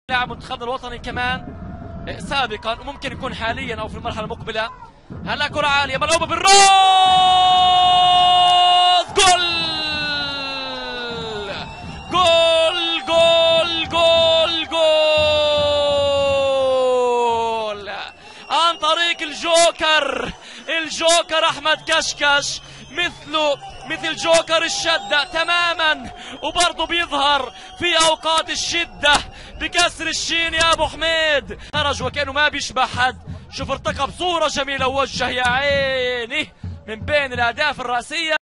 لاعب منتخبنا الوطني كمان سابقا وممكن يكون حاليا او في المرحله المقبله هلا كره عاليه ملعوبه بالراس جول جول جول جول جول عن طريق الجوكر الجوكر احمد كشكش مثله مثل جوكر الشدة تماما وبرضه بيظهر في اوقات الشدة بكسر الشين يا ابو حميد خرج وكانه ما بيشبه حد شوف ارتقى بصورة جميلة ووجه يا عيني من بين الاهداف الرأسية